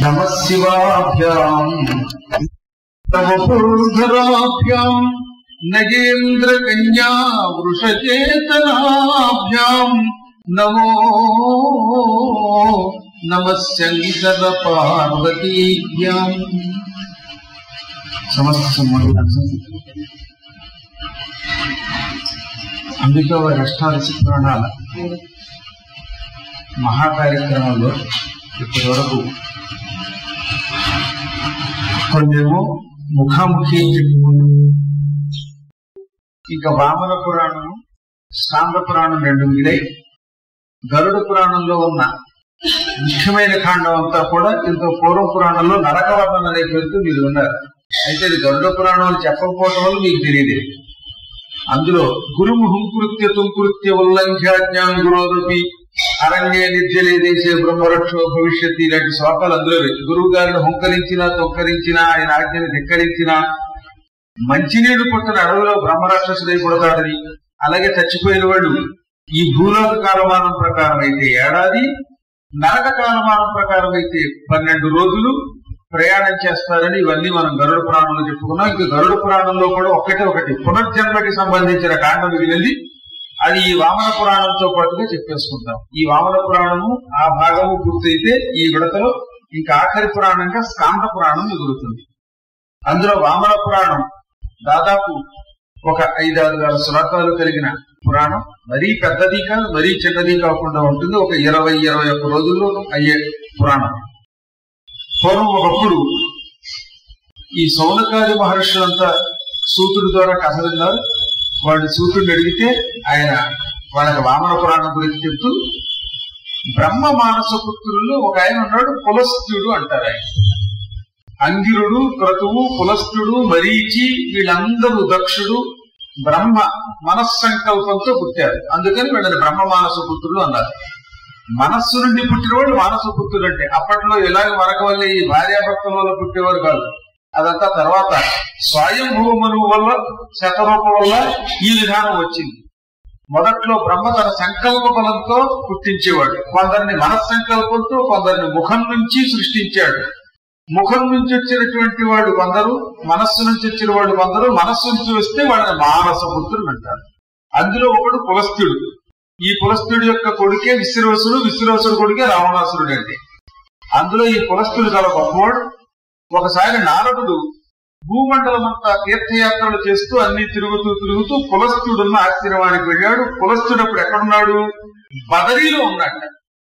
నమ శివాభ్యాం నవపూర్ధరాభ్యాం నగేంద్ర కన్యా వృషచేతనాభ్యాం నమో నమ శంకర పార్వతీభ్యాం సమస్త సంబంధం అందుకే వారి అష్టాదశ పురాణాల మహాకార్యక్రమంలో ఇప్పటి వరకు కొన్నేమో ముఖాముఖి చెప్పుకున్నాం ఇంకా వామన పురాణం స్కాంద పురాణం రెండు మిగిలాయి గరుడ పురాణంలో ఉన్న ముఖ్యమైన కాండం అంతా కూడా ఇంత పూర్వ పురాణంలో నరకవర్ణం అనే పేరుతో మీరు ఉన్నారు అయితే ఇది గరుడ పురాణం అని చెప్పకపోవటం వల్ల మీకు తెలియదు అందులో గురుముహం కృత్య తుంకృత్య ఉల్లంఘ్యాజ్ఞాం గురోదపి అరణ్య నిర్జలే దేశే బ్రహ్మరక్షో భవిష్యత్ ఇలాంటి శ్లోకాలు అందులో గురువు గారిని హుంకరించినా తొక్కరించినా ఆయన ఆజ్ఞని ధిక్కరించినా మంచినీళ్లు పుట్టిన అడవిలో బ్రహ్మరాక్షసుడై పుడతాడని అలాగే చచ్చిపోయిన వాడు ఈ భూలోక కాలమానం ప్రకారం అయితే ఏడాది నరక కాలమానం ప్రకారం అయితే పన్నెండు రోజులు ప్రయాణం చేస్తారని ఇవన్నీ మనం గరుడ పురాణంలో చెప్పుకున్నాం ఇంకా గరుడ పురాణంలో కూడా ఒకటే ఒకటి పునర్జన్మకి సంబంధించిన కాండం మిగిలింది అది ఈ వామన పురాణంతో పాటుగా చెప్పేసుకుంటాం ఈ వామన పురాణము ఆ భాగము పూర్తయితే ఈ విడతలో ఇంకా ఆఖరి పురాణంగా స్కాంద పురాణం మిగులుతుంది అందులో వామన పురాణం దాదాపు ఒక ఐదారు వేల శ్లోకాలు కలిగిన పురాణం మరీ పెద్దది కాదు మరీ చిన్నది కాకుండా ఉంటుంది ఒక ఇరవై ఇరవై ఒక్క రోజుల్లో అయ్యే పురాణం పూర్వం ఒకప్పుడు ఈ సౌనకాది మహర్షులంతా సూతుడి ద్వారా కథ విన్నారు వాడు సూతుడిని అడిగితే ఆయన వాళ్ళకి వామన పురాణం గురించి చెప్తూ బ్రహ్మ మానస పుత్రుల్లో ఒక ఆయన ఉన్నాడు పులస్త్యుడు అంటారు ఆయన అంగిరుడు క్రతువు పులస్తుడు మరీచి వీళ్ళందరూ దక్షుడు బ్రహ్మ మనస్సంకల్పంతో పుట్టారు అందుకని వీళ్ళని బ్రహ్మ మానస పుత్రులు అన్నారు మనస్సు నుండి పుట్టినవాడు మానస పుత్రుడు అంటే అప్పట్లో ఇలాగ మనక వల్ల ఈ భార్యాభర్తల వల్ల పుట్టేవారు కాదు అదంతా తర్వాత స్వయంభూమను వల్ల శతరూపం వల్ల ఈ విధానం వచ్చింది మొదట్లో బ్రహ్మ తన సంకల్ప బలంతో పుట్టించేవాడు కొందరిని మనస్సంకల్పంతో కొందరిని ముఖం నుంచి సృష్టించాడు ముఖం నుంచి వచ్చినటువంటి వాడు కొందరు మనస్సు నుంచి వచ్చిన వాడు కొందరు మనస్సు నుంచి వస్తే వాళ్ళని మానస పుత్రుడు అంటారు అందులో ఒకడు పులస్తుడు ఈ పులస్తుడి యొక్క కొడుకే విశ్రవసుడు విశ్రవసుడు కొడుకే రావణాసురుడు అంటే అందులో ఈ పులస్తుడు చాలా గొప్పవాడు ఒకసారి నారదుడు భూమండలం అంతా తీర్థయాత్రలు చేస్తూ అన్ని తిరుగుతూ తిరుగుతూ పులస్తుడున్న ఆశ్రమానికి వెళ్ళాడు పులస్తుడు అప్పుడు ఎక్కడున్నాడు బదరీలో ఉన్నాడు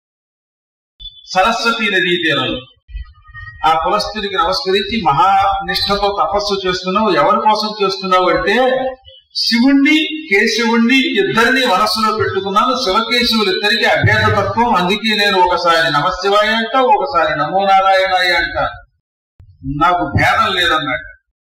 సరస్వతి నదీ తీరంలో ఆ పులస్తుడికి నమస్కరించి మహానిష్టతో తపస్సు చేస్తున్నావు ఎవరి కోసం చేస్తున్నావు అంటే శివుణ్ణి కేశవుణ్ణి ఇద్దరిని మనస్సులో పెట్టుకున్నాను శివకేశవులు ఇద్దరికి అభేద తత్వం అందుకే నేను ఒకసారి నమశివాయ అంట ఒకసారి నమో నారాయణాయ అంట నాకు భేదం లేదన్నాడు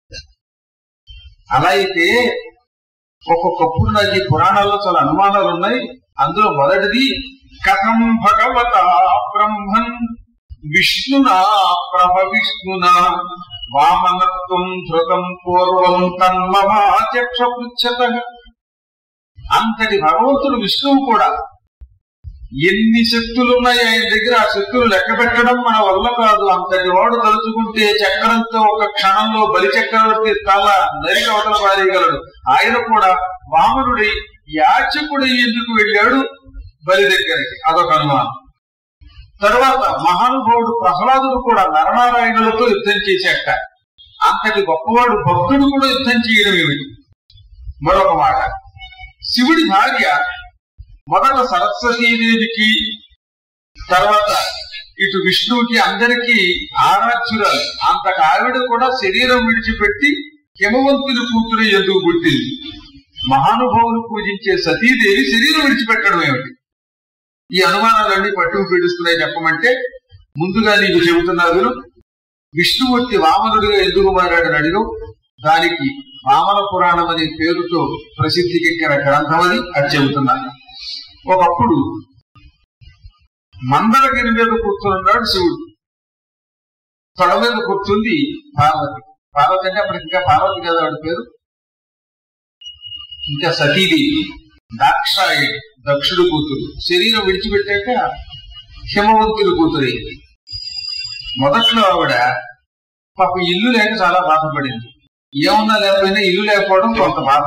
అలా అయితే ఒక్కొక్కప్పుడు నాకు ఈ పురాణాల్లో చాలా అనుమానాలు ఉన్నాయి అందులో మొదటిది కథం భగవత బ్రహ్మన్ విష్ణునా ప్రభ విష్ణునా వామనత్వం ధృతం పూర్వం తన్మమాచక్ష పృచ్చత అంతటి భగవంతుడు విష్ణువు కూడా ఎన్ని శక్తులు ఉన్నాయి ఆయన దగ్గర ఆ శక్తులు లెక్క పెట్టడం మన వల్ల కాదు అంతటి వాడు తలుచుకుంటే చక్రంతో ఒక క్షణంలో బలి చక్రవర్తి తల నరిక అవతల పారేయగలడు ఆయన కూడా వామనుడి యాచకుడి ఎందుకు వెళ్ళాడు బలి దగ్గరికి అదొక అనుమానం తర్వాత మహానుభావుడు ప్రహ్లాదుడు కూడా నరనారాయణులతో యుద్ధం చేశాక అంతటి గొప్పవాడు భక్తుడు కూడా యుద్ధం చేయడం ఏమిటి మరొక మాట శివుడి భార్య మొదట సరస్వతీదేవికి తర్వాత ఇటు విష్ణువుకి అందరికీ ఆరాధ్యురాలు అంతకు ఆవిడ కూడా శరీరం విడిచిపెట్టి హిమవంతుని కూతురు ఎందుకు పుట్టింది మహానుభావులు పూజించే సతీదేవి శరీరం విడిచిపెట్టడం ఏమిటి ఈ అనుమానాలన్నీ పట్టుకు పీడిస్తున్నాయి చెప్పమంటే ముందుగా నీకు చెబుతున్నారు విష్ణుమూర్తి వామనుడిగా ఎందుకు మారాడని అడిగావు దానికి వామన పురాణం అనే పేరుతో ప్రసిద్ధికెక్కిన గ్రంథం అని అది చెబుతున్నాను ఒకప్పుడు మందరగిరి మీద కూర్చున్నాడు శివుడు తొడ మీద కూర్చుంది పార్వతి పార్వతి అంటే అప్పటికి ఇంకా పార్వతి కదా వాడి పేరు ఇంకా సతీదేవి దాక్షాయి దక్షుడు కూతురు శరీరం విడిచిపెట్టాక హిమవంతుడి కూతురు మొదట్లో ఆవిడ పాప ఇల్లు లేక చాలా బాధపడింది ఏమన్నా లేకపోయినా ఇల్లు లేకపోవడం కొంత బాధ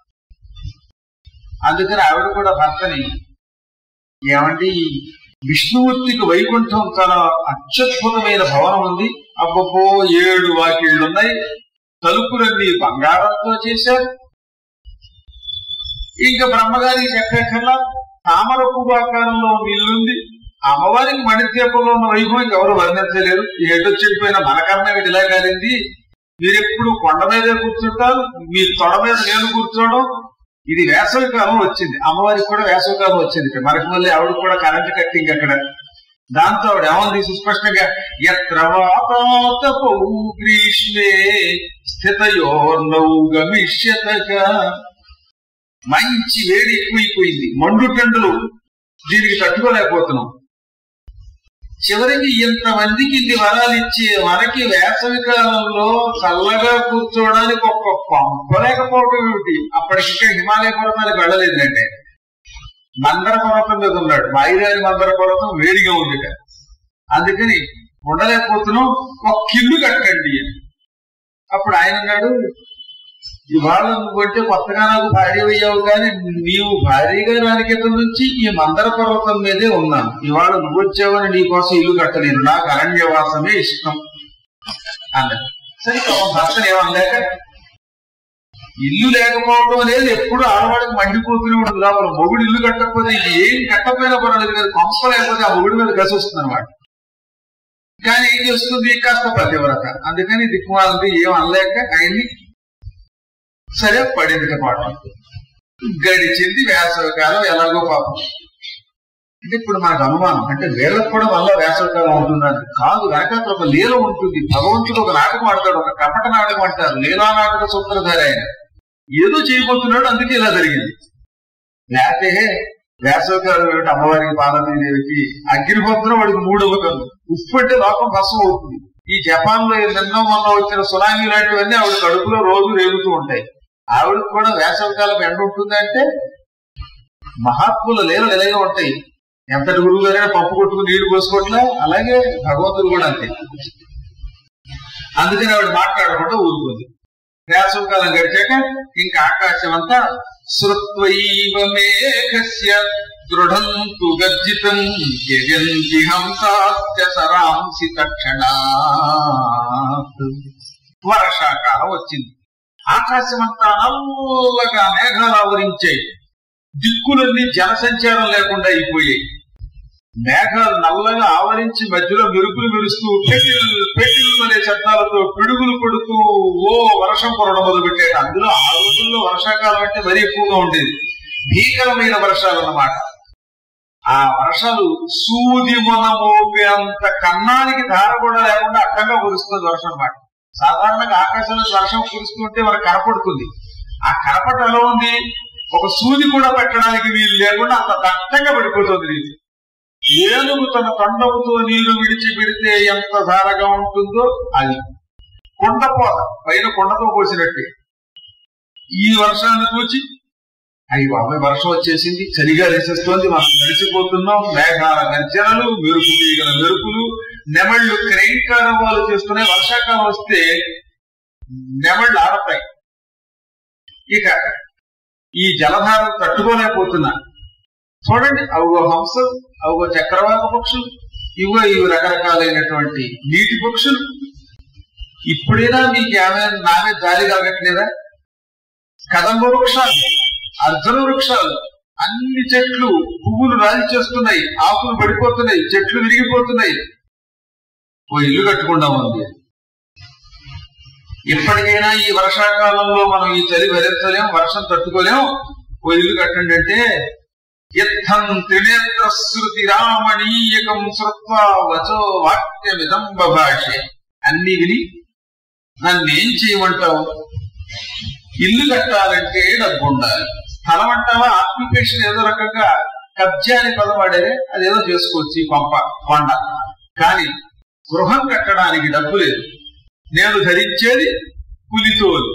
అందుకని ఆవిడ కూడా భర్తని ఏమంటే ఈ విష్ణుమూర్తికి వైకుంఠం చాలా అత్యద్భుతమైన భవనం ఉంది అబ్బబ్బో ఏడు వాకిళ్ళు ఉన్నాయి తలుపులన్నీ బంగారంతో చేశారు ఇంకా బ్రహ్మగారికి చెప్పేకల్లా తామర పువ్వాకారంలో ఉన్న ఇల్లుంది అమ్మవారికి మణిద్వీపంలో ఉన్న వైభవం ఎవరు వర్ణించలేరు ఏటో చెడిపోయిన మనకన్నా వీటి ఇలా కాలింది మీరెప్పుడు కొండ మీదే కూర్చుంటారు మీ తొడ మీద నేను కూర్చోవడం ఇది వేసవి కాలం వచ్చింది అమ్మవారికి కూడా వేసవి కాలం వచ్చింది మనకి మళ్ళీ ఆవిడ కూడా కరెంట్ కట్టింగ్ అక్కడ దాంతో ఆవిడ ఏమంది సుస్పష్టంగా ఎత్ర వాతాతపౌ గ్రీష్మే స్థితయోర్నౌ గమిష్యతగా మంచి వేడి ఎక్కువైపోయింది మండుటెండలు దీనికి తట్టుకోలేకపోతున్నాం చివరికి ఇంతమందికి ఇన్ని వరాలు ఇచ్చి మనకి వేసవి కాలంలో చల్లగా కూర్చోవడానికి ఒక్క పంపలేకపోవటం ఏమిటి అప్పటికింకా హిమాలయ పర్వతాలకు వెళ్ళలేదులంటే మందర పర్వతం మీద ఉన్నాడు మాయిదారి మందర పర్వతం వేడిగా ఉంది అందుకని ఉండలేకపోతున్నాం ఒక కిల్లు కట్టండి అని అప్పుడు ఆయన అన్నాడు ఇవాళ నువ్వంటే కొత్తగా నాకు భార్య అయ్యావు కానీ నీవు భార్యగా రాని క్రితం నుంచి ఈ మందర పర్వతం మీదే ఉన్నాను ఇవాళ నువ్వు వచ్చావని నీ కోసం ఇల్లు కట్టలేను నాకు అరణ్యవాసమే ఇష్టం అన్నది సరే పాపం భర్తను ఏమనలేక ఇల్లు లేకపోవడం అనేది ఎప్పుడు ఆడవాడికి మండిపోతూనే ఉంటుంది లోపల మొగుడు ఇల్లు కట్టకపోతే ఇది ఏం కట్టకపోయినా పర్వాలేదు కదా కొంప లేకపోతే ఆ మొగుడి మీద గసి వస్తుంది అనమాట కానీ ఏం చేస్తుంది కాస్త పతివ్రత అందుకని దిక్కుమాలంది ఏం అనలేక ఆయన్ని సరే పడింది పాఠం గడిచింది వేసవికాలం ఎలాగో పాపం అంటే ఇప్పుడు మనకు అనుమానం అంటే వీళ్ళకి కూడా వల్ల వేసవికాలం ఉంటుందని కాదు వెనకాల ఒక లీల ఉంటుంది భగవంతుడు ఒక నాటకం ఆడతాడు ఒక కపట నాటకం అంటారు లీలా నాటక సూత్రధారి ఆయన ఏదో చేయబోతున్నాడు అందుకే ఇలా జరిగింది లేకపోతే వేసవికాలం ఏమిటి అమ్మవారికి పార్వతీదేవికి అగ్నిహోత్రం వాడికి మూడవ కన్ను ఉప్పు అంటే లోకం భస్మం అవుతుంది ఈ జపాన్ లో నిన్న మొన్న వచ్చిన సునామీ లాంటివన్నీ ఆవిడ కడుపులో రోజు రేగుతూ ఉంటాయి ఆవిడకి కూడా వేసవికాలం ఎండ ఉంటుందంటే మహాత్ముల లీలలు ఇలాగే ఉంటాయి ఎంతటి గురువు గారైనా పప్పు కొట్టుకుని నీళ్లు పోసుకోవట్లే అలాగే భగవంతుడు కూడా అంతే అందుకని ఆవిడ మాట్లాడకుండా ఊరుకుంది వేసవికాలం గడిచాక ఇంకా ఆకాశం అంతా శృత్వైవ మేఘస్య దృఢం తు గర్జితం యజంతి హంసాస్య సరాంసి తక్షణాత్ వర్షాకాలం వచ్చింది ఆకాశం అంతా నల్లగా మేఘాలు ఆవరించాయి దిక్కులన్నీ జనసంచారం లేకుండా అయిపోయాయి మేఘాలు నల్లగా ఆవరించి మధ్యలో మెరుపులు మెరుస్తూ పెటిల్ పెటిల్ అనే శబ్దాలతో పిడుగులు కొడుతూ ఓ వర్షం కురడం మొదలుపెట్టాడు అందులో ఆ రోజుల్లో వర్షాకాలం అంటే మరీ ఎక్కువగా ఉండేది భీకరమైన వర్షాలు అన్నమాట ఆ వర్షాలు సూది మొన మోపే అంత కన్నానికి ధార కూడా లేకుండా అడ్డంగా కురుస్తుంది వర్షం అన్నమాట సాధారణంగా ఆకాశంలో వర్షం కురుస్తుంటే మనకు కనపడుతుంది ఆ కనపడటం ఎలా ఉంది ఒక సూది కూడా పెట్టడానికి వీలు లేకుండా అంత దట్టంగా పడిపోతుంది నీరు ఏనుగు తన తండవుతో నీరు విడిచి పెడితే ఎంత ధారగా ఉంటుందో అది కొండపోత పైన కొండతో పోసినట్టే ఈ వర్షాన్ని చూచి అయ్యి బాబాయ్ వర్షం వచ్చేసింది చలిగా వేసేస్తోంది మనం నడిచిపోతున్నాం మేఘాల గర్జనలు మెరుపు తీగల మెరుపులు నెమళ్ళు క్రైంకారవాలు చేస్తున్నాయి వర్షాకాలం వస్తే నెమళ్ళు ఆడతాయి ఇక ఈ జలధారం తట్టుకోలేకపోతున్నా చూడండి అవుగో హంసలు అవుగో చక్రవాత పక్షులు ఇవో ఇవి రకరకాలైనటువంటి నీటి పక్షులు ఇప్పుడైనా మీకు ఏమైనా నామే జాలి కలగట్లేదా కదంబ వృక్షాలు అర్జున వృక్షాలు అన్ని చెట్లు పువ్వులు రాలి చేస్తున్నాయి ఆకులు పడిపోతున్నాయి చెట్లు విరిగిపోతున్నాయి ఓ ఇల్లు కట్టుకుండా ఉంది ఇప్పటికైనా ఈ వర్షాకాలంలో మనం ఈ చలి భరించలేం వర్షం తట్టుకోలేం ఓ ఇల్లు కట్టండి అంటే ఇత్థం త్రినేత్ర శృతి రామణీయకం శృత్వా వచో వాక్యమిదం బభాషే అన్ని విని నన్ను ఏం చేయమంటావు ఇల్లు కట్టాలంటే డబ్బు ఉండాలి స్థలం అంటావా ఆక్యుపేషన్ ఏదో రకంగా కబ్జా అని పదం వాడేదే అదేదో చేసుకోవచ్చు ఈ పంప కొండ కానీ గృహం కట్టడానికి డబ్బు లేదు నేను ధరించేది పులితోలు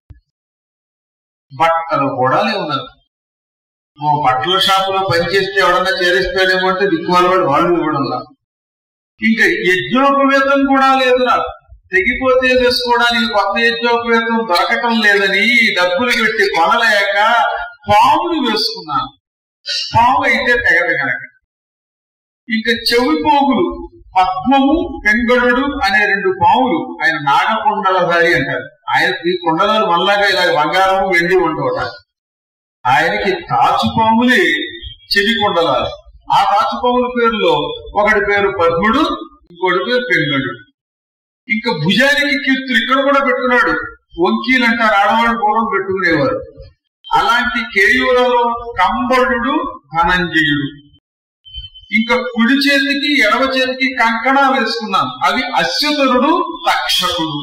బట్టలు కూడా లేవు నాకు ఓ బట్టల షాపులో పనిచేస్తే ఎవడన్నా చేరిస్తాడేమో అంటే దిక్కుమాల వాడు వాళ్ళు ఇవ్వడంలా ఇంకా యజ్ఞోపవేతం కూడా లేదు నాకు తెగిపోతే వేసుకోవడానికి కొత్త యజ్ఞోపవేతం దొరకటం లేదని డబ్బులు పెట్టి కొనలేక పాములు వేసుకున్నాను పాము అయితే తెగదు కనుక ఇంకా చెవి పోగులు పద్మము పెంగళుడు అనే రెండు పాములు ఆయన నాగకొండలధారి అంటారు ఆయనకి కొండలలో మళ్ళాగా ఇలా బంగారము వెండి ఉండవట ఆయనకి తాచుపాములే చెవి కొండలాలు ఆ తాచుపాముల పేరులో ఒకటి పేరు పద్ముడు ఇంకోటి పేరు పెంగళుడు ఇంకా భుజానికి కీర్తులు ఇక్కడ కూడా పెట్టుకున్నాడు వంకీలు అంటారు ఆడవాళ్ళు పూర్వం పెట్టుకునేవారు అలాంటి కేయూరలో కంబరుడు ధనంజయుడు ఇంకా కుడి చేతికి ఎడవ చేతికి కంకణ వేసుకున్నాను అవి అశ్వతరుడు తక్షకుడు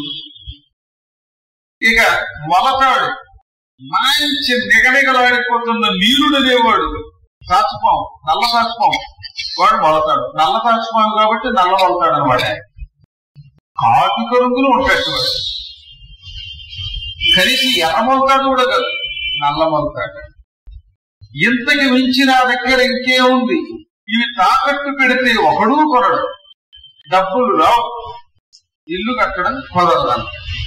ఇక మొలతాడు మంచి నిగనిగలాడిపోతున్న నీరుడు అనేవాడు తాచుపాం నల్ల తాచుపాం వాడు మొలతాడు నల్ల తాచుపాం కాబట్టి నల్ల మొలతాడు అనమాట కాటిక రంగులు ఉంటాడు వాడు కలిసి ఎర్ర మొలతాడు కూడా కాదు నల్ల మొలతాడు ఇంతకి మించి నా దగ్గర ఇంకేముంది ఇవి తాకట్టు పెడితే ఒకడు కొనడు డబ్బులు రావు ఇల్లు కట్టడం కుదరదు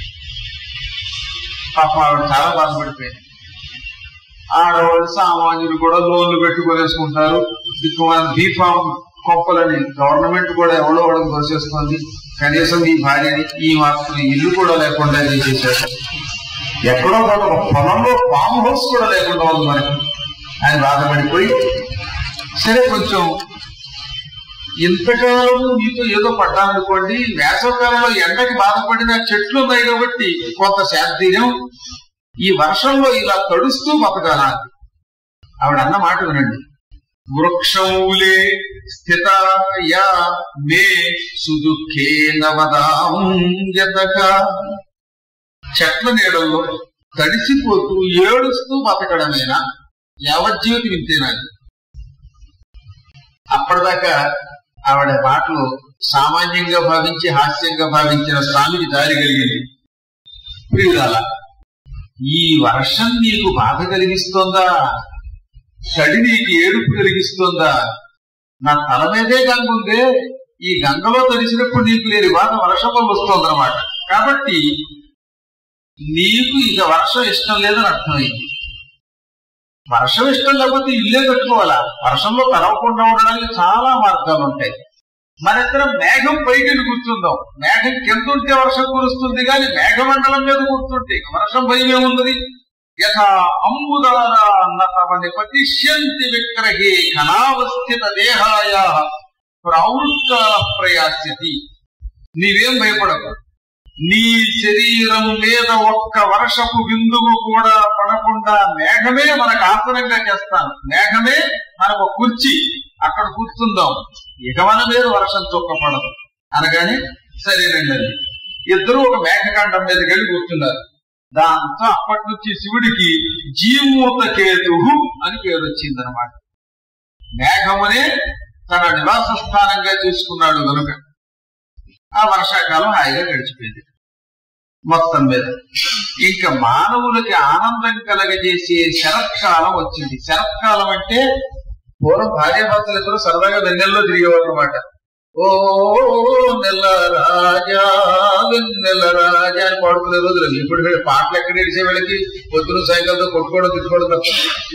పాప ఆవిడ చాలా బాధపడిపోయింది ఆడవాళ్ళు సామాన్యులు కూడా లోన్లు పెట్టుకోలేసుకుంటారు దిక్కుమాల బీఫామ్ కొప్పలని గవర్నమెంట్ కూడా ఎవడో వాళ్ళకి దోసేస్తుంది కనీసం ఈ భార్యని ఈ మాత్రం ఇల్లు కూడా లేకుండా చేసేసారు ఎక్కడో ఒక పొలంలో ఫామ్ హౌస్ కూడా లేకుండా ఉంది మనకి ఆయన బాధపడిపోయి సరే కొంచెం ఇంతకాలం మీతో ఏదో పడ్డామనుకోండి వేసవకాలంలో ఎండకి బాధపడిన చెట్లు ఉన్నాయి కాబట్టి కొంత శాంతిరం ఈ వర్షంలో ఇలా తడుస్తూ బతకాలా ఆవిడ అన్న మాట వినండి వృక్షములే స్థితాయా మే సుదుఖే నవదాం యతగా చెట్ల నీడల్లో తడిసిపోతూ ఏడుస్తూ బతకడమేనా యావజ్జీవితం ఇంతేనా అప్పటిదాకా ఆవిడ మాటలు సామాన్యంగా భావించి హాస్యంగా భావించిన స్వామికి దారి కలిగింది ప్రియురాల ఈ వర్షం నీకు బాధ కలిగిస్తోందా చడి నీకు ఏడుపు కలిగిస్తోందా నా తల మీదే గంగ ఉందే ఈ గంగలో తడిసినప్పుడు నీకు లేని బాధ వర్షం వల్ల వస్తోందన్నమాట కాబట్టి నీకు ఇక వర్షం ఇష్టం లేదని అర్థమైంది వర్షం ఇష్టం లేకపోతే ఇల్లే కట్టుకోవాలా వర్షంలో తడవకుండా ఉండడానికి చాలా మార్గాలు ఉంటాయి మన ఇద్దరం మేఘం పైకి వెళ్ళి కూర్చుందాం మేఘం కింద ఉంటే వర్షం కురుస్తుంది కానీ మేఘమండలం మీద కూర్చుంటే వర్షం భయం ఏముంది యథా అంబుదారా అన్న తమ నిపతిష్యంతి విక్రహే ఘనావస్థిత దేహాయ ప్రవృత్కాల ప్రయాస్యతి నీవేం భయపడకు నీ శరీరం మీద ఒక్క వర్షపు బిందువు కూడా పడకుండా మేఘమే మనకు ఆసనంగా చేస్తాను మేఘమే మనకు కుర్చీ అక్కడ కూర్చుందాం ఇక మన మీద వర్షం చొక్క పడదు అనగానే సరేనండి అది ఇద్దరు ఒక మేఘకాండం మీదకి వెళ్ళి కూర్చున్నారు దాంతో అప్పటి నుంచి శివుడికి జీమూత కేతు అని పేరు వచ్చింది అనమాట మేఘమునే తన నివాస స్థానంగా చేసుకున్నాడు కనుక ఆ వర్షాకాలం హాయిగా గడిచిపోయింది మొత్తం మీద ఇంకా మానవులకి ఆనందం కలగజేసే శరత్కాలం వచ్చింది శరత్కాలం అంటే పూర్వం భార్యాభర్తలు ఇద్దరు సరదాగా వెన్నెల్లో తిరిగేవారు అనమాట ఓ నెల రాజా వెన్నెల రాజా అని పాడుకునే రోజులు అవి. ఇప్పుడు వీళ్ళ పాటలు ఎక్కడ ఏడిసే వీళ్ళకి పొద్దున సాయంకాలంతో కొట్టుకోవడం తిట్టుకోవడం తప్ప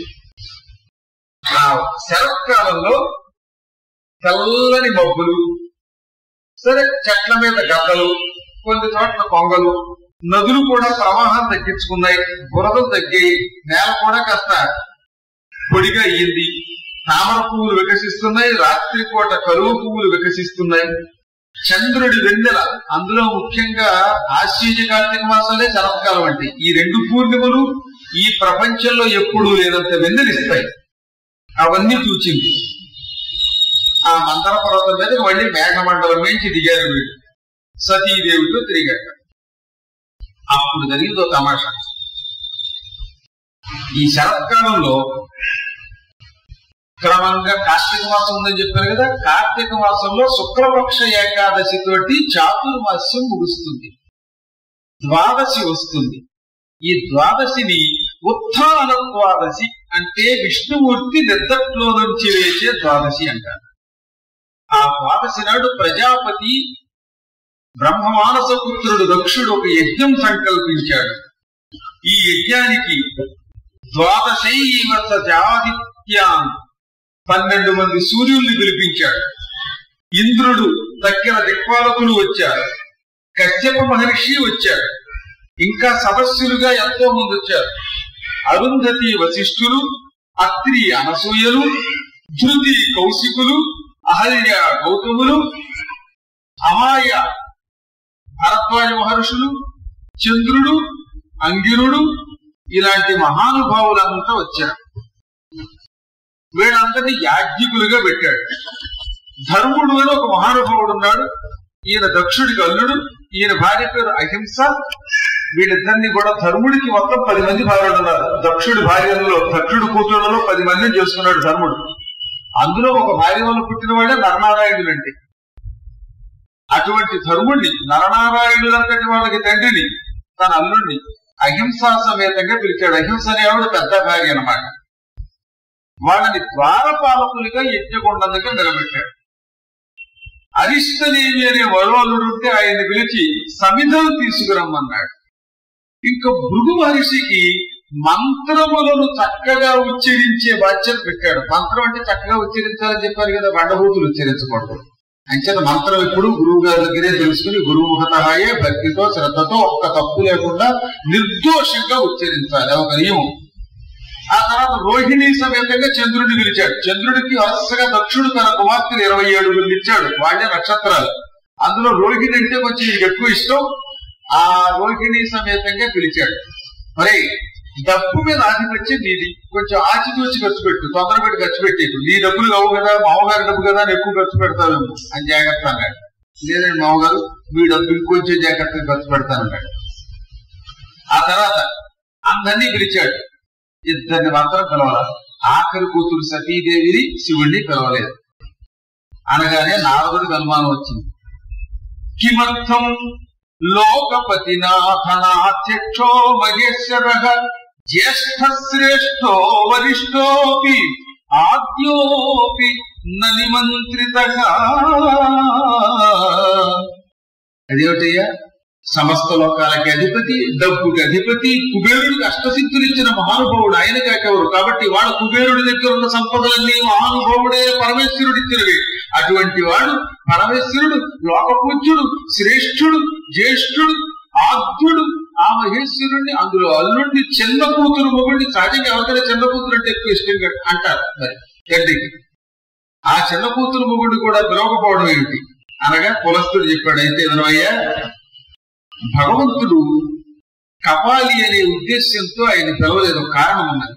ఆ శరత్కాలంలో తెల్లని మబ్బులు సరే చెట్ల మీద గద్దలు కొన్ని చోట్ల కొంగలు నదులు కూడా ప్రవాహం తగ్గించుకున్నాయి బురదలు తగ్గాయి నేల కూడా కాస్త పొడిగా అయ్యింది తామర పువ్వులు వికసిస్తున్నాయి రాత్రిపూట కలువ పువ్వులు వికసిస్తున్నాయి చంద్రుడి వెన్నెల అందులో ముఖ్యంగా ఆశ్చర్య కార్తీక మాసాలే శరత్కాలం అంటే ఈ రెండు పూర్ణిమలు ఈ ప్రపంచంలో ఎప్పుడూ లేనంత వెన్నెలిస్తాయి అవన్నీ చూచింది ఆ మందర పర్వతం మీద మళ్ళీ మేఘమండలం నుంచి దిగారు వీళ్ళు సతీదేవితో తిరిగాక అప్పుడు జరిగిందో తమాషా ఈ శరత్కాలంలో క్రమంగా కార్తీక మాసం ఉందని చెప్పారు కదా కార్తీక మాసంలో శుక్లపక్ష ఏకాదశి తోటి చాతుర్మాస్యం ముగుస్తుంది ద్వాదశి వస్తుంది ఈ ద్వాదశిని ఉత్థాన ద్వాదశి అంటే విష్ణుమూర్తి నిద్రలో నుంచి వేసే ద్వాదశి అంటారు ఆ ద్వాదశి నాడు ప్రజాపతి బ్రహ్మమానస పుత్రుడు దక్షుడు ఒక యజ్ఞం సంకల్పించాడు ఈ యజ్ఞానికి ద్వాదశైవ జాదిత్యాన్ పన్నెండు మంది సూర్యుల్ని పిలిపించాడు ఇంద్రుడు తక్కిన దిక్పాలకులు వచ్చారు కశ్యప మహర్షి వచ్చాడు ఇంకా సదస్సులుగా ఎంతో మంది వచ్చారు అరుంధతి వశిష్ఠులు అత్రి అనసూయలు ధృతి కౌశికులు అహల్య గౌతములు అమాయ భరద్వాజ మహర్షులు చంద్రుడు అంగిరుడు ఇలాంటి మహానుభావులంతా వచ్చారు వీళ్ళందరినీ యాజ్ఞికులుగా పెట్టాడు ధర్ముడు అని ఒక మహానుభావుడు ఉన్నాడు ఈయన దక్షుడికి అల్లుడు ఈయన భార్య పేరు అహింస వీళ్ళిద్దరిని కూడా ధర్ముడికి మొత్తం పది మంది భార్యలు ఉన్నారు దక్షుడి భార్యలలో దక్షుడి కూతుళ్ళలో పది మందిని చేసుకున్నాడు ధర్ముడు అందులో ఒక భార్య వల్ల పుట్టిన వాడే నరనారాయణుడు అంటే అటువంటి ధర్ముడిని నరనారాయణులంతటి వాళ్ళకి తండ్రిని తన అల్లుడిని అహింసా సమేతంగా పిలిచాడు అహింస అనేవాడు పెద్ద భార్య అన్నమాట వాళ్ళని ద్వారపాలకులుగా యజ్ఞకొండందుగా నిలబెట్టాడు అరిష్టనేమి అనే వరవలుడు ఉంటే ఆయన్ని పిలిచి సమిధలు తీసుకురమ్మన్నాడు ఇంకా భృగు మహర్షికి మంత్రములను చక్కగా ఉచ్చరించే బాధ్యత పెట్టాడు మంత్రం అంటే చక్కగా ఉచ్చరించాలని చెప్పారు కదా బండబూతులు ఉచ్చరించకూడదు అంచేత మంత్రం ఎప్పుడు గురువు గారి దగ్గరే తెలుసుకుని గురువు ముఖతహాయే భక్తితో శ్రద్ధతో ఒక్క తప్పు లేకుండా నిర్దోషంగా ఉచ్చరించాలి అది ఒక నియమం ఆ తర్వాత రోహిణి సమేతంగా చంద్రుడిని పిలిచాడు చంద్రుడికి వరుసగా దక్షుడు తన కుమార్తెలు ఇరవై ఏడుగురిని ఇచ్చాడు వాళ్ళే నక్షత్రాలు అందులో రోహిణి అంటే కొంచెం ఈయనకి ఎక్కువ ఇష్టం ఆ రోహిణి సమేతంగా పిలిచాడు మరి డబ్బు మీద ఆధిపత్యం నీది కొంచెం ఆచితూచి ఖర్చు పెట్టు తొందర పెట్టి ఖర్చు పెట్టేకు నీ డబ్బులు కావు కదా మామగారి డబ్బు కదా అని ఎక్కువ ఖర్చు పెడతావేమో అని జాగ్రత్త అన్నాడు లేదండి మామగారు మీ డబ్బు ఇంకొంచెం జాగ్రత్తగా ఖర్చు పెడతానన్నాడు ఆ తర్వాత అందరినీ పిలిచాడు ఇద్దరిని మాత్రం పిలవాలి ఆఖరి కూతురు సతీదేవిని శివుణ్ణి పిలవలేదు అనగానే నారదుడికి అనుమానం వచ్చింది కిమర్థం లోకపతినాథనాధ్యక్షో మహేశ్వర జ్యేష్ఠ శ్రేష్ఠో వరిష్ఠోపి ఆద్యోపి నిమంత్రిత అదేమిటయ్యా సమస్త లోకాలకి అధిపతి డబ్బుకి అధిపతి కుబేరుడికి అష్టసిద్ధులిచ్చిన మహానుభావుడు ఆయన కాకెవరు కాబట్టి వాడు కుబేరుడి దగ్గర ఉన్న సంపదలన్నీ మహానుభావుడే పరమేశ్వరుడిచ్చినవి అటువంటి వాడు పరమేశ్వరుడు లోకపూజ్యుడు శ్రేష్ఠుడు జ్యేష్ఠుడు ఆద్యుడు ఆ మహేశ్వరుణ్ణి అందులో అల్లుడిని చిన్న కూతురు మొగుడిని సహజంగా ఎవరికైనా చిన్న కూతురు అంటే ఎక్కువ ఇష్టంగా అంటారు మరి తండ్రికి ఆ చిన్న కూతురు మొగుడిని కూడా పిలవకపోవడం ఏమిటి అనగా కులస్తుడు చెప్పాడు అయితే వినవయ్యా భగవంతుడు కపాలి అనే ఉద్దేశ్యంతో ఆయన పిలవలేదు ఒక కారణం ఉన్నది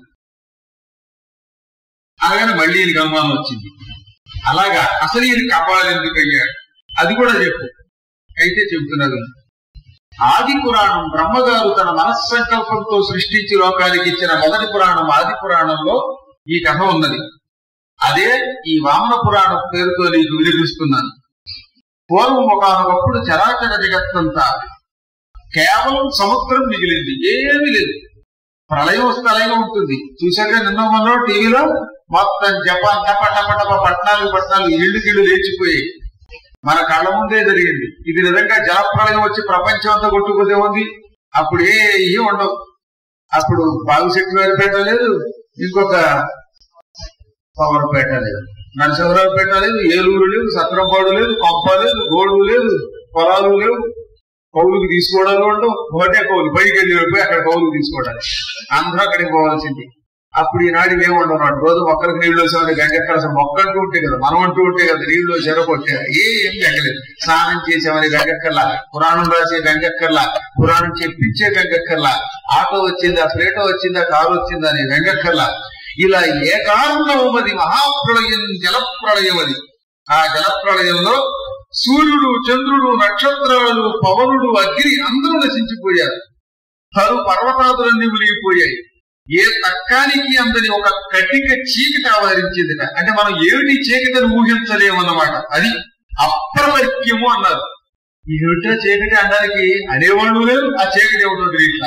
అనగానే మళ్ళీ ఈయనకి అనుమానం వచ్చింది అలాగా అసలు ఈయన కపాలి ఎందుకు అయ్యాడు అది కూడా చెప్పు అయితే చెబుతున్నది ఆది పురాణం బ్రహ్మగారు తన మనస్సంకల్పంతో సృష్టించి లోకానికి ఇచ్చిన మొదటి పురాణం ఆది పురాణంలో ఈ కథ ఉన్నది అదే ఈ వామన పురాణం పేరుతో నీకు వినిపిస్తున్నాను పూర్వం ఒకనొకప్పుడు చరాచర జగత్తంతా కేవలం సముద్రం మిగిలింది ఏమీ లేదు ప్రళయం వస్తే అలాగే ఉంటుంది చూశాక నిన్న మొన్న టీవీలో మొత్తం జపాన్ టప టప టప పట్నాలు పట్నాలు ఇళ్ళు గిళ్ళు లేచిపోయాయి మన కళ్ళ ముందే జరిగింది ఇది నిజంగా జలప్రళయం వచ్చి ప్రపంచం అంతా కొట్టుకుతే ఉంది అప్పుడు ఏ ఉండవు అప్పుడు బాగుశెట్టి వారిపేట లేదు ఇంకొక పవర్పేట లేదు నరసింహరావుపేట లేదు ఏలూరు లేదు సత్రంపాడు లేదు కొంప లేదు గోడు లేదు పొలాలు లేవు కౌలుకి తీసుకోవడాలు ఉండవు ఒకటే కౌలు పైకి వెళ్ళి అక్కడ కౌలుకి తీసుకోవడానికి అందరూ అక్కడికి పోవాల్సింది అప్పుడు ఈనాడు ఏమి ఉండవు నాడు రోజు మొక్కలకు నీళ్లు వచ్చేవాళ్ళు గంగెక్కడ అసలు మొక్క అంటూ ఉంటే కదా మనం అంటూ ఉంటే కదా నీళ్లు చెరగొట్టే ఏం గంగలేదు స్నానం చేసేవని గంగక్కర్లా పురాణం రాసే గంగక్కర్లా పురాణం చెప్పించే గంగక్కర్లా ఆటో వచ్చిందా ప్లేటో వచ్చిందా కారు వచ్చిందా అని గంగక్కర్లా ఇలా ఏ కారణం అది మహాప్రళయం జలప్రళయం అది ఆ జలప్రళయంలో సూర్యుడు చంద్రుడు నక్షత్రాలు పవనుడు అగ్ని అందరూ నశించిపోయారు తరు పర్వతాదులన్నీ మునిగిపోయాయి ఏ తక్కానికి అందని ఒక కటిక చీకటి ఆవరించిందిట అంటే మనం ఏమిటి చీకటిని ఊహించలేమన్నమాట అది అప్రవర్గ్యము అన్నారు ఏమిటో చీకటి అనడానికి అనేవాళ్ళు లేరు ఆ చీకటి ఏమిటో తెలియట్లా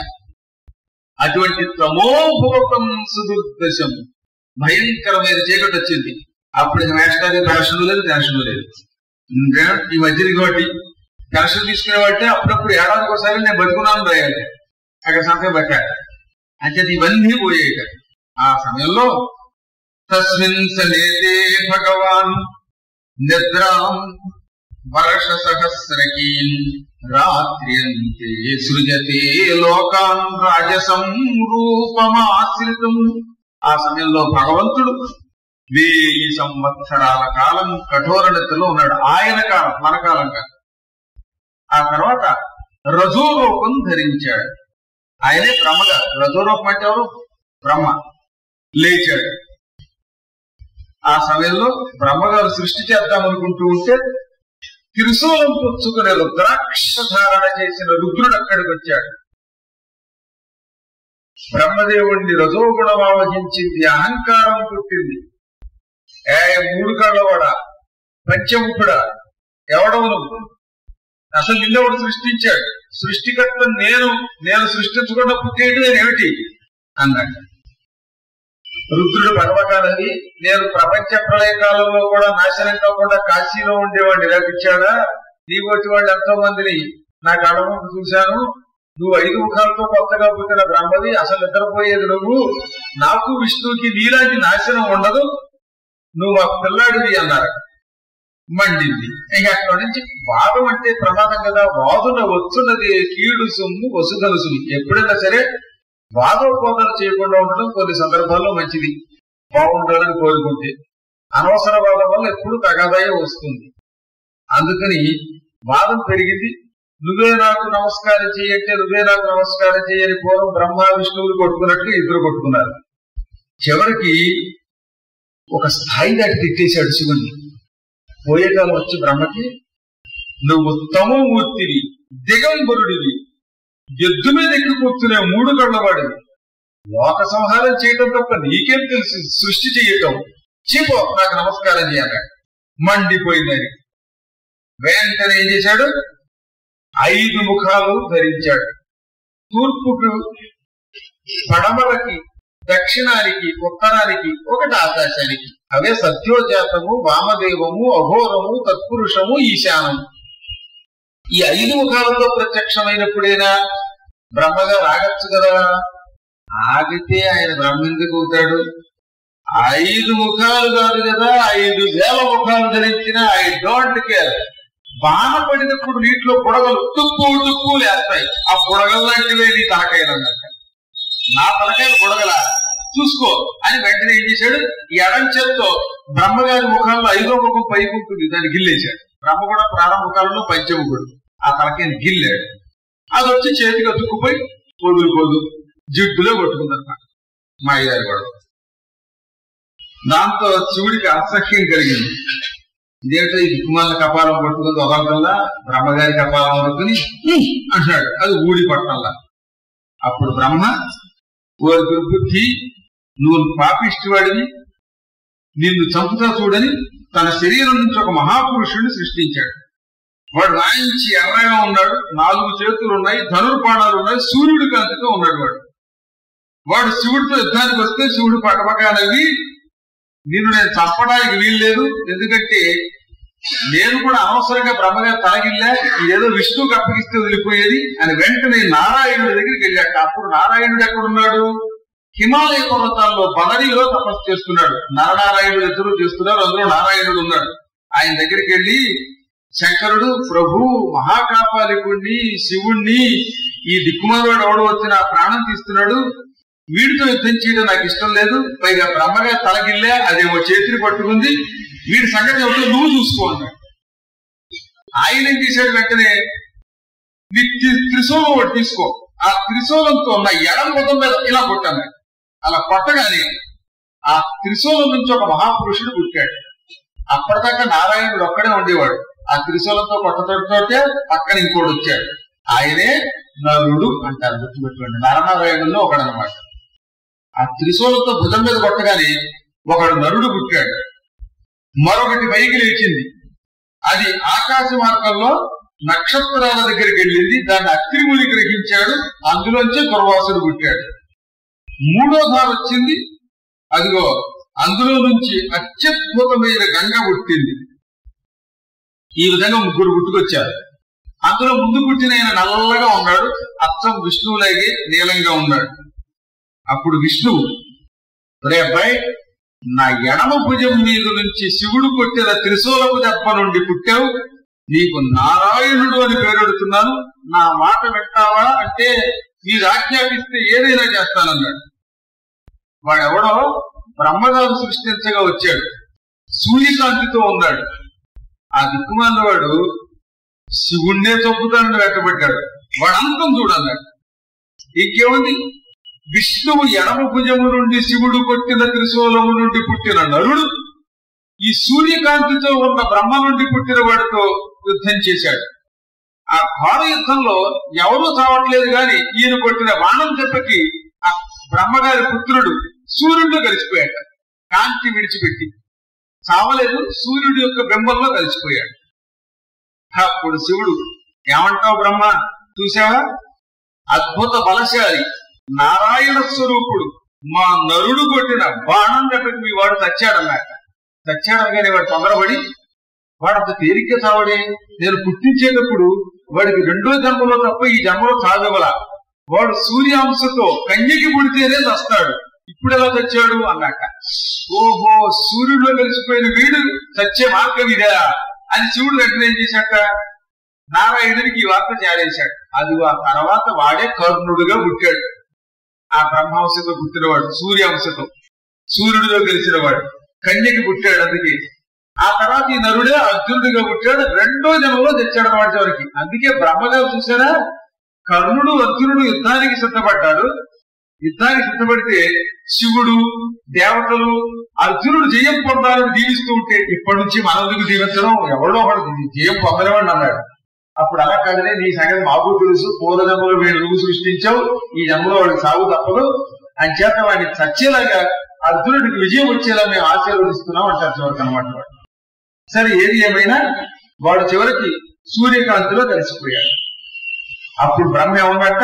అటువంటి తమోభూతం సుదుర్దశం భయంకరమైన చీకటి వచ్చింది అప్పుడు ఇక మేస్టార్ పెన్షన్ లేదు టెన్షన్ లేదు ఇంకా ఈ మధ్య ఇంకోటి పెన్షన్ తీసుకునేవాటే అప్పుడప్పుడు ఏడాదికి ఒకసారి నేను బతుకున్నాను రాయాలి అక్కడ సంతకం పెట్టాలి అంటే ఇవన్నీ పోయాయి ఆ సమయంలో తస్మిన్ సమేతే భగవాన్ నిద్రాం వర్ష సహస్రకీం రాత్ర్యంతే సృజతే లోకాన్ రాజసం రూపమాశ్రితం ఆ సమయంలో భగవంతుడు వెయ్యి సంవత్సరాల కాలం కఠోర నిద్రలో ఉన్నాడు ఆయన కాలం మన కాలం కాదు ఆ తర్వాత రజోరూపం ధరించాడు ఆయనే బ్రహ్మగారు రజోరూపం అంటే ఎవరు బ్రహ్మ లేచాడు ఆ సమయంలో బ్రహ్మగారు సృష్టి చేద్దాం అనుకుంటూ ఉంటే త్రిశూలం పుచ్చుకునే రుద్రాక్ష ధారణ చేసిన రుద్రుడు అక్కడికి వచ్చాడు బ్రహ్మదేవుణ్ణి రజోగుణం ఆవహించింది అహంకారం పుట్టింది ఏ మూడు కళ్ళవాడ పంచముఖుడా ఎవడవు నువ్వు అసలు నిన్నెవడు సృష్టించాడు సృష్టికర్త నేను నేను సృష్టించకుండా పుట్టేది నేను ఏమిటి అన్నాడు రుద్రుడు పర్వకాలని నేను ప్రపంచ ప్రళయ కాలంలో కూడా నాశనం కాకుండా కాశీలో ఉండేవాడిని రప్పించాడా నీ వచ్చి వాళ్ళు ఎంతో మందిని నా కళ్ళ ముందు చూశాను నువ్వు ఐదు ముఖాలతో కొత్తగా పుట్టిన బ్రహ్మది అసలు నిద్రపోయేది నువ్వు నాకు విష్ణువుకి నీలాంటి నాశనం ఉండదు నువ్వు ఆ పిల్లాడివి అన్నారు మండింది ఇక అక్కడి నుంచి వాదం అంటే ప్రమాదం కదా వాదున వచ్చున్నది కీడు సొమ్ము వసుగలుసులు ఎప్పుడైనా సరే వాదోపోదలు చేయకుండా ఉండడం కొన్ని సందర్భాల్లో మంచిది బాగుండాలని కోరుకుంటే అనవసర వాదం వల్ల ఎప్పుడు తగాదాయే వస్తుంది అందుకని వాదం పెరిగింది నువ్వే నాకు నమస్కారం చేయంటే నువ్వే నాకు నమస్కారం చేయని పూర్వం బ్రహ్మ విష్ణువులు కొట్టుకున్నట్టుగా ఇద్దరు కొట్టుకున్నారు చివరికి ఒక స్థాయి దాటి తిట్టేశాడు శివుణ్ణి పోయేకాలం వచ్చి బ్రహ్మకి నువ్వు తమోమూర్తివి దిగంబరుడివి ఎద్దు మీద ఎక్కి కూర్చునే మూడు కళ్ళవాడివి లోక సంహారం చేయటం తప్ప నీకేం తెలుసు సృష్టి చేయటం చీపో నాకు నమస్కారం చేయాలి మండిపోయిందని వెంటనే ఏం చేశాడు ఐదు ముఖాలు ధరించాడు తూర్పుకు పడమరకి దక్షిణానికి ఉత్తరానికి ఒకటి ఆకాశానికి అవే సత్యోజాతము వామదేవము అఘోరము తత్పురుషము ఈశానము ఈ ఐదు ముఖాలతో ప్రత్యక్షమైనప్పుడైనా బ్రహ్మగారు ఆగచ్చు కదా ఆగితే ఆయన బ్రహ్మ ఎందుకు అవుతాడు ఐదు ముఖాలు కాదు కదా ఐదు వేల ముఖాలు ధరించిన ఐ డోంట్ కేర్ బాణ పడినప్పుడు నీటిలో బుడగలు తుప్పు తుప్పు లేస్తాయి ఆ బుడగలు లాంటివే నీ తలకాయలన్నట్ట నా తలకాయ బుడగల చూసుకో అని వెంటనే ఏం చేశాడు ఈ ఎడం చేత్తో బ్రహ్మగారి ముఖంలో ఐదో ముఖం పైకి ఉంటుంది దాన్ని గిల్లేశాడు బ్రహ్మ కూడా ప్రారంభ కాలంలో పంచముఖుడు ఆ తలకాయని గిల్లాడు అది వచ్చి చేతికి అతుక్కుపోయి పొదులు పొదు జిడ్డులో కొట్టుకుందన్నమాట మా అయ్యారు కూడా దాంతో శివుడికి అసహ్యం కలిగింది ఇదేంటో ఈ దిక్కుమాల కపాలం పట్టుకుంది వదలటల్లా బ్రహ్మగారి కపాలం పట్టుకుని "ఉహ్" అంటున్నాడు అది ఊడి పట్టల్లా అప్పుడు బ్రహ్మ ఓ దుర్బుద్ధి నువ్వు పాపిష్టివాడివి నిన్ను చంపుతా చూడని తన శరీరం నుంచి ఒక మహాపురుషుడిని సృష్టించాడు వాడు మంచి ఎర్రగా ఉన్నాడు నాలుగు చేతులు ఉన్నాయి ధనుర్బాణాలు ఉన్నాయి సూర్యుడి కాంతితో ఉన్నాడు వాడు వాడు శివుడితో యుద్ధానికి వస్తే శివుడు పటపకానవి నిన్ను నేను చంపడానికి వీల్లేదు ఎందుకంటే నేను కూడా అనవసరంగా బ్రహ్మగారు తలగిల్లా ఏదో విష్ణువుకి అప్పగిస్తే వదిలిపోయేది అని వెంటనే నారాయణుడి దగ్గరికి వెళ్ళాక అప్పుడు నారాయణుడు ఎక్కడున్నాడు హిమాలయ పర్వతాల్లో బదరిలో తపస్సు చేస్తున్నాడు నరనారాయణుడు ఇద్దరు చేస్తున్నారు అందులో నారాయణుడు ఉన్నాడు ఆయన దగ్గరికి వెళ్ళి శంకరుడు ప్రభు మహాకాపాలికుణ్ణి శివుణ్ణి ఈ దిక్కుమాలవాడు ఎవడు వచ్చి నా ప్రాణం తీస్తున్నాడు వీడితో యుద్ధం చేయడం నాకు ఇష్టం లేదు పైగా బ్రహ్మగా తలగిల్లే అదేమో చేతిని పట్టుకుంది వీడి సంగతి ఎవరో నువ్వు చూసుకో అన్నాడు ఆయన ఏం చేశాడు వెంటనే నీ త్రి- త్రిశూలం ఒకటి తీసుకో ఆ త్రిశూలంతో నా ఎడం ముఖం మీద ఇలా కొట్టాను అలా కొట్టగానే ఆ త్రిశూలం నుంచి ఒక మహాపురుషుడు పుట్టాడు అప్పటిదాకా నారాయణుడు ఒక్కడే ఉండేవాడు ఆ త్రిశూలంతో కొట్టతోటే పక్కన ఇంకోటి వచ్చాడు ఆయనే నరుడు అంటారు గుర్తుపెట్టుకోండి నరనారాయణుల్లో ఒకడనమాట ఆ త్రిశూలంతో భుజం మీద కొట్టగానే ఒకడు నరుడు పుట్టాడు మరొకటి పైకి లేచింది అది ఆకాశ మార్గంలో నక్షత్రాల దగ్గరికి వెళ్ళింది దాన్ని అత్రిముని గ్రహించాడు అందులోంచే దుర్వాసుడు పుట్టాడు మూడో ధార వచ్చింది అదిగో అందులో నుంచి అత్యద్భుతమైన గంగ పుట్టింది ఈ విధంగా ముగ్గురు పుట్టుకొచ్చారు అందులో ముందు పుట్టిన ఆయన నల్లగా ఉన్నాడు అచ్చం విష్ణువులాగే నీలంగా ఉన్నాడు అప్పుడు విష్ణువు రే అబ్బాయి నా ఎడమ భుజం మీద నుంచి శివుడు కొట్టిన త్రిశూలపు దెబ్బ నుండి పుట్టావు నీకు నారాయణుడు అని పేరెడుతున్నాను నా మాట వింటావా అంటే మీరు ఆజ్ఞాపిస్తే ఏదైనా చేస్తానన్నాడు వాడెవడో బ్రహ్మగారు సృష్టించగా వచ్చాడు సూర్యకాంతితో ఉన్నాడు ఆ దిక్కుమాల వాడు శివుణ్ణే చంపుతానని వెంటబడ్డాడు వాడు అంతం చూడన్నాడు ఇంకేముంది విష్ణువు ఎడమ భుజము నుండి శివుడు కొట్టిన త్రిశూలము నుండి పుట్టిన నరుడు ఈ సూర్యకాంతితో ఉన్న బ్రహ్మ నుండి పుట్టిన వాడితో యుద్ధం చేశాడు ఆ ఘోర యుద్ధంలో ఎవరూ చావట్లేదు గాని ఈయన కొట్టిన బాణం దెబ్బకి ఆ బ్రహ్మగారి పుత్రుడు సూర్యుడిలో కలిసిపోయాడు కాంతి విడిచిపెట్టి చావలేదు సూర్యుడి యొక్క బింబంలో కలిసిపోయాడు అప్పుడు శివుడు ఏమంటావు బ్రహ్మ చూసావా అద్భుత బలశాలి నారాయణ స్వరూపుడు మా నరుడు కొట్టిన బాణం దెబ్బకి మీ వాడు చచ్చాడన్నాక చచ్చాడనగానే వాడు తొందరపడి వాడు అంత తేలిగ్గా చావడే నేను పుట్టించేటప్పుడు వాడికి రెండో జన్మలో తప్ప ఈ జన్మలో చావగల వాడు సూర్యాంశతో కన్యకి పుడితేనే చస్తాడు ఇప్పుడు ఎలా చచ్చాడు అన్నాక ఓహో సూర్యుడిలో కలిసిపోయిన వీడు చచ్చే మార్గం ఇదా అని శివుడు వెంటనే ఏం చేశాట నారాయణుడికి ఈ వార్త చేరేశాడు అది ఆ తర్వాత వాడే కర్ణుడుగా పుట్టాడు ఆ బ్రహ్మాంశతో పుట్టినవాడు సూర్యాంశతో సూర్యుడిలో కలిసిన వాడు కన్యకి పుట్టాడు అందుకే ఆ తర్వాత ఈ నరుడే అర్జునుడిగా పుట్టాడు రెండో జన్మలో తెచ్చాడు అన్నమాట చివరికి అందుకే బ్రహ్మగారు చూసారా కర్ణుడు అర్జునుడు యుద్ధానికి సిద్ధపడ్డాడు యుద్ధానికి సిద్ధపడితే శివుడు దేవతలు అర్జునుడు జయం పొందాలని దీవిస్తూ ఉంటే ఇప్పటి నుంచి మనల్ని దీవించడం ఎవడో ఒకడు జయం పొందలేమని అన్నాడు అప్పుడు అలా కాదనే నీ సంగతి మాకు తెలుసు పూర్వ జన్మలో మీరు నువ్వు సృష్టించావు ఈ జన్మలో వాడికి సాగు తప్పదు అని చేత వాడిని చచ్చేలాగా అర్జునుడికి విజయం వచ్చేలా మేము ఆశీర్వదిస్తున్నాం అంటారు చివరికి అనమాట వాడు సరే ఏది ఏమైనా వాడు చివరికి సూర్యకాంతిలో కలిసిపోయాడు అప్పుడు బ్రహ్మ ఏమన్నట్ట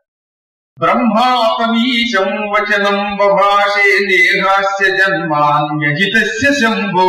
బ్రహ్మాపమీశం వచనం బభాషే నేహాస్య జన్మాన్యజితస్య శంభో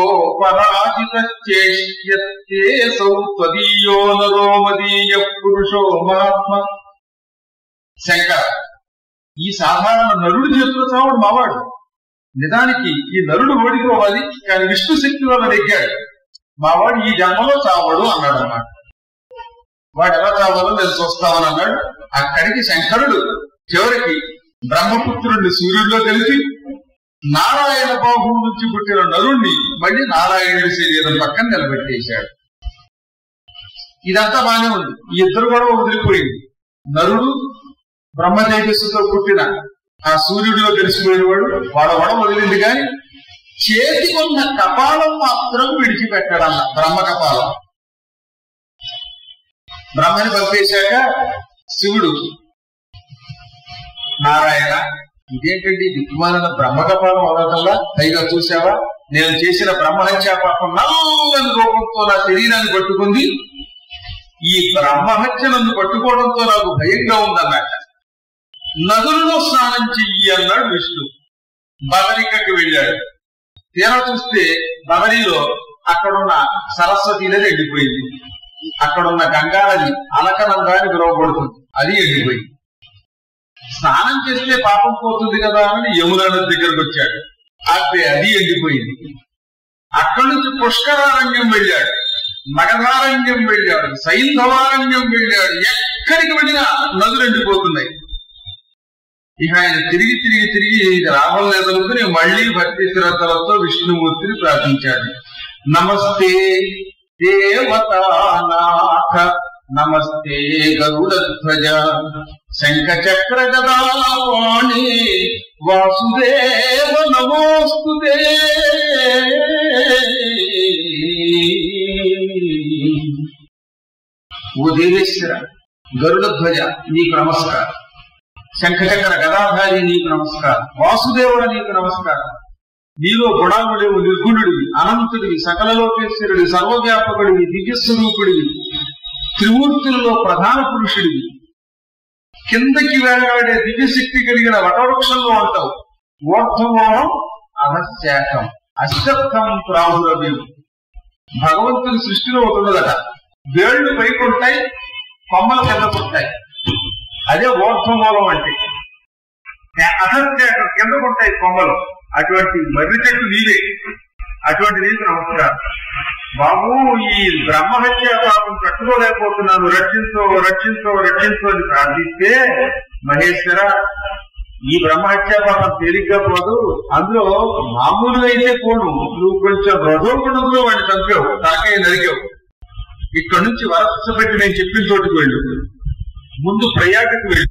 పరాజితేసౌ త్వదీయో నరో మదీయ పురుషో మహాత్మ శంకర ఈ సాధారణ నరుడు చేతులు చావడు మావాడు నిజానికి ఈ నరుడు ఓడిపోవాలి కానీ విష్ణు శక్తి వల్ల నెగ్గాడు మావాడు ఈ జన్మలో చావడు అన్నాడు అన్నమాట వాడు ఎలా చావాలో నేను చూస్తామని అన్నాడు అక్కడికి శంకరుడు చివరికి బ్రహ్మపుత్రుడిని సూర్యుడిలో కలిసి నారాయణ బాహు నుంచి పుట్టిన నరుణ్ణి మళ్ళీ నారాయణుడి శరీరం పక్కన నిలబెట్టేశాడు ఇదంతా బానే ఉంది ఈ ఇద్దరు కూడా వదిలిపోయింది నరుడు బ్రహ్మ తేజస్సుతో పుట్టిన ఆ సూర్యుడిలో కలిసిపోయిన వాడు వాడు వడ వదిలింది కానీ చేతికున్న కపాలం మాత్రం విడిచిపెట్టడన్న బ్రహ్మ కపాలం బ్రహ్మని పంపేశాక శివుడు నారాయణ ఇదేంటండి దిక్కుమాలిన బ్రహ్మకపాలం అవడంలా పైగా చూసావా నేను చేసిన బ్రహ్మహత్యా పాపం నల్లని రూపంతో నా శరీరాన్ని పట్టుకుంది ఈ బ్రహ్మహత్య నన్ను పట్టుకోవడంతో నాకు భయంగా ఉందన్నమాట నదులలో స్నానం చెయ్యి అన్నాడు విష్ణు బదరికకి వెళ్ళాడు తీరా చూస్తే బదరిలో అక్కడున్న సరస్వతి నది ఎండిపోయింది అక్కడున్న గంగా నది అలకనంగా అని పిలువబడుతుంది అది ఎండిపోయింది స్నానం చేస్తే పాపం పోతుంది కదా అని యమున నది దగ్గరకు వచ్చాడు అబ్బే అది ఎండిపోయింది అక్కడి నుంచి పుష్కరారణ్యం వెళ్ళాడు మగధారణ్యం వెళ్ళాడు సైంధవారణ్యం వెళ్ళాడు ఎక్కడికి వెళ్ళినా నదులు ఎండిపోతున్నాయి ఇక ఆయన తిరిగి తిరిగి తిరిగి ఇది రావడం లేదనుకుని మళ్ళీ భక్తి శ్రద్ధలతో విష్ణుమూర్తిని ప్రార్థించాడు నమస్తే దేవతానాథ నమస్తే గరుడధ్వజ శంఖ చక్ర గదావాణి వాసుదేవ నమోస్తుతే ఉదయేశ్వర గరుడధ్వజ నీకు నమస్కారం శంఖచక్ర గదాధారి నీకు నమస్కారం వాసుదేవుడ నీకు నమస్కారం నీలో గుణాలు లేవు నిర్గుణుడివి అనంతుడివి సకల లోకేశ్వరుడి సర్వవ్యాపకుడివి దివ్యస్వరూపుడివి త్రిమూర్తులలో ప్రధాన పురుషుడివి కిందకి వేలాడే దివ్యశక్తి కలిగిన వటవృక్షంలో ఉంటావు ఊర్ధ్వమోహం అధశాఖం అశ్వత్థం ప్రాహురవ్యం భగవంతుని సృష్టిలో ఒకటి ఉన్నదట వేళ్లు పైకుంటాయి కొమ్మలు కిందకుంటాయి అదే ఊర్ధ్వమూలం అంటే అధశాఖం కిందకుంటాయి కొమ్మలు అటువంటి మర్రి చెట్టు నీవే అటువంటి నీకు నమస్కారం బాబు ఈ బ్రహ్మహత్య పాపం కట్టుకోలేకపోతున్నాను రక్షించో రక్షించో రక్షించో అని ప్రార్థిస్తే మహేశ్వర ఈ బ్రహ్మహత్య పాపం తేలిగ్గా పోదు అందులో మామూలుగా అయితే పోను నువ్వు కొంచెం రథోగుణంలో వాడిని చంపావు తాకే నరిగావు ఇక్కడ నుంచి వరస పెట్టి నేను చెప్పిన చోటుకు వెళ్ళు ముందు ప్రయాగకు వెళ్ళు